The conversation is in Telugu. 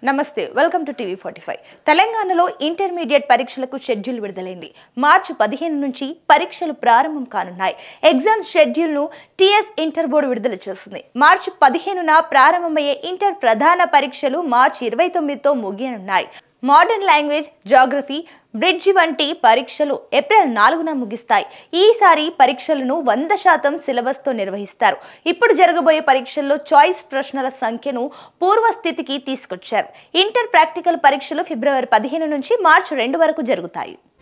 నమస్తే welcome to TV forty five తెలంగాణలో ఇంటర్మీడియట్ పరీక్షలకు షెడ్యూల్ విడుదలైంది మార్చి పదిహేను నుంచి పరీక్షలు ప్రారంభం కానున్నాయి ఎగ్జామ్ షెడ్యూల్ను టీఎస్ ఇంటర్ బోర్డు విడుదల చేస్తుంది మార్చి పదిహేనున ప్రారంభమయ్యే ఇంటర్ ప్రధాన పరీక్షలు మార్చి ఇరవై తొమ్మిదితో ముగియనున్నాయి మోడర్న్ లాంగ్వేజ్ జాగ్రఫీ బ్రిడ్జి వంటి పరీక్షలు ఏప్రిల్ నాలుగున ముగిస్తాయి ఈసారి పరీక్షలను వంద శాతం సిలబస్తో నిర్వహిస్తారు ఇప్పుడు జరగబోయే పరీక్షల్లో చాయిస్ ప్రశ్నల సంఖ్యను పూర్వస్థితికి తీసుకొచ్చారు ఇంటర్ ప్రాక్టికల్ పరీక్షలు ఫిబ్రవరి పదిహేను నుంచి మార్చి రెండు వరకు జరుగుతాయి